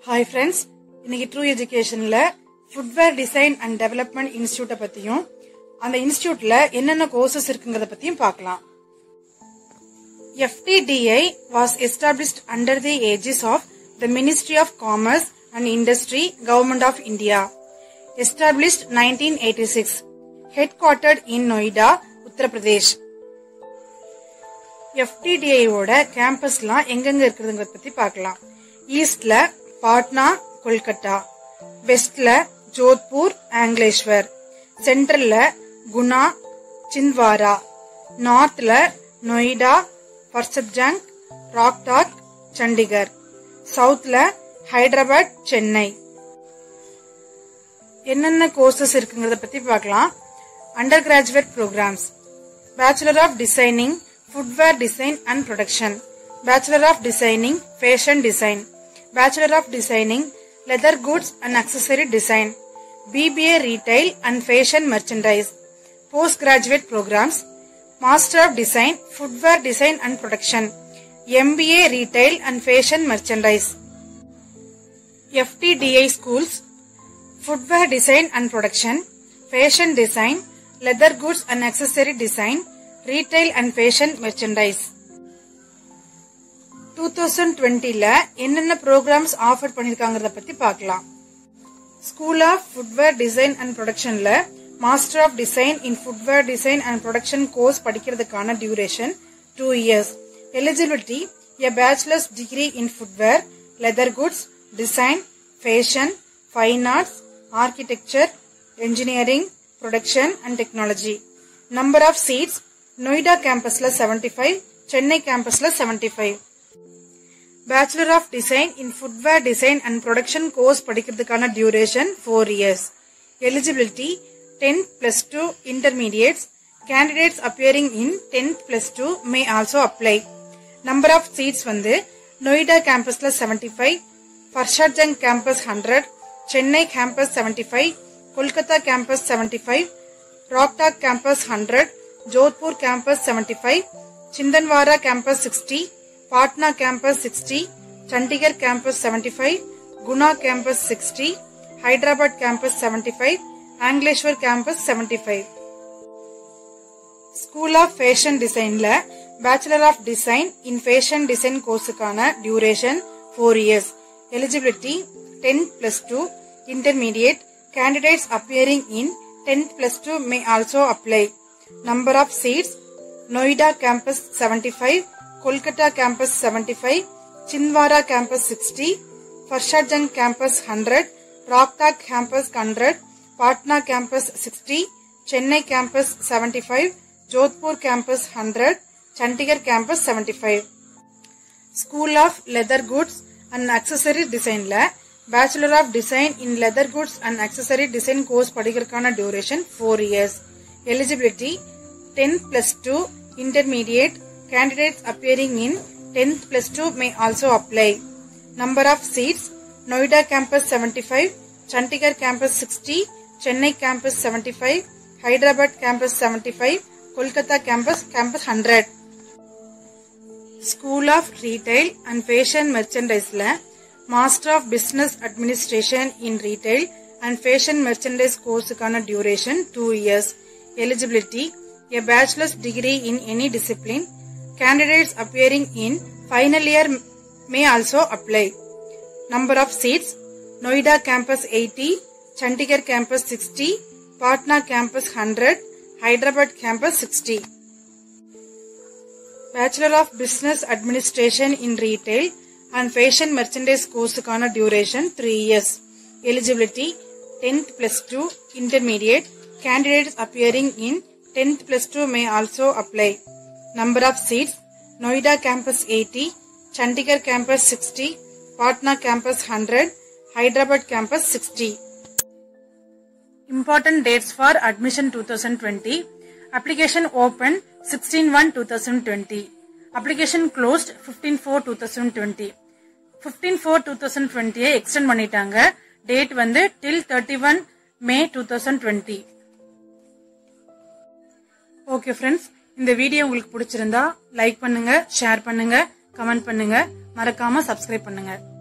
Hi friends இன்னைக்கு true எஜுகேஷன்ல footwear design and development இன்ஸ்டியூட்டை பத்தியும் அந்த இன்ஸ்டியூட்ல என்னென்ன கோர்சஸ் இருக்குங்கிறத பத்தியும் பார்க்கலாம் FTDI was established under the aegis of the Ministry of Commerce and Industry, Government of India. Established 1986. Headquartered in Noida, Uttar Pradesh. FTDI ஓட கேம்பஸ்லாம் எங்கெங்க இருக்குதுங்கிறத பத்தி பார்க்கலாம் ஈஸ்ட்ல பாட்னா கொல்கத்தா வெஸ்ட்ல ஜோத்பூர் ஆங்கிலேஸ்வர் சென்ட்ரல்ல குணா சிந்த்வாரா நார்த்ல நொய்டா பர்சப்ஜங் ராக்டாக் சண்டிகர் சவுத்ல ஹைதராபாத் சென்னை என்னென்ன கோர்சஸ் இருக்குங்கிறத பத்தி பார்க்கலாம் undergraduate programs bachelor of designing footwear design and production bachelor of designing fashion design bachelor of designing leather goods and accessory design BBA retail and fashion merchandise post graduate programs master of design footwear design and production MBA retail and fashion merchandise FTDI schools, footwear design and production, fashion design, leather goods and accessory design, retail and fashion merchandise. 2020ல என்னென்ன programs offer பண்ணிருக்காங்கறத பத்தி பார்க்கலாம் school of footwear design and ப்ரொடக்ஷன்ல master of design in footwear design and production course படிக்கிறதுக்கான duration two years eligibility a bachelor's degree in footwear leather goods design fashion fine arts architecture engineering production and technology number of seats Noida கேம்பஸ்ல seventy five Chennai கேம்பஸ்ல seventy five bachelor of design in footwear design and production course படிக்கிறதுக்கான duration four years eligibility tenth plus two intermediates candidates appearing in tenth plus two may also apply number of seats வந்து நொய்டா கேம்பஸ்ல seventy five Fursatganj campus hundred Chennai campus seventy five Kolkata campus seventy five Rohtak campus hundred Jodhpur campus seventy five Chhindwara campus sixty Patna campus sixty Chandigarh campus seventy five Guna campus sixty Hyderabad campus seventy five Ankleshwar campus seventy five school of fashion டிசைன்ல bachelor of design in fashion design கோர்ஸுக்கான duration four years eligibility tenth plus two intermediate candidates appearing in tenth plus two may also apply number of seats Noida campus seventy five Kolkata campus seventy five Chhindwara campus sixty Fursatganj campus hundred Rohtak campus hundred Patna campus sixty Chennai campus seventy five Jodhpur campus hundred Chandigarh campus seventy five school of leather goods and accessory டிசைன்ல bachelor of design in leather goods and accessory design course படிக்கிறதுக்கான duration four years eligibility tenth plus two intermediate candidates appearing in 10th plus 2 may also apply. Number of seats Noida campus 75, Chandigarh campus 60, Chennai campus 75, Hyderabad campus 75, Kolkata campus campus 100. School of Retail and Fashion Merchandise Master of Business Administration in Retail and Fashion Merchandise course duration 2 years. Eligibility a bachelor's degree in any discipline candidates appearing in final year may also apply. Number of seats Noida campus 80, Chandigarh campus 60, Patna campus 100, Hyderabad campus 60. Bachelor of Business Administration in Retail and Fashion Merchandise course duration 3 years. Eligibility 10th plus 2 intermediate candidates appearing in 10th plus 2 may also apply. Number of seats Noida campus 80, Chandigarh campus 60, Patna campus 100, Hyderabad campus 60. Important dates for admission 2020. Application open 16-1-2020. Application closed 15-4-2020. 15-4-2020 extend பண்ணிட்டாங்க date வந்து till thirty one May two thousand twenty okay friends இந்த video உங்களுக்கு பிடிச்சிருந்தா like பண்ணுங்க share பண்ணுங்க comment பண்ணுங்க மறக்காம subscribe பண்ணுங்க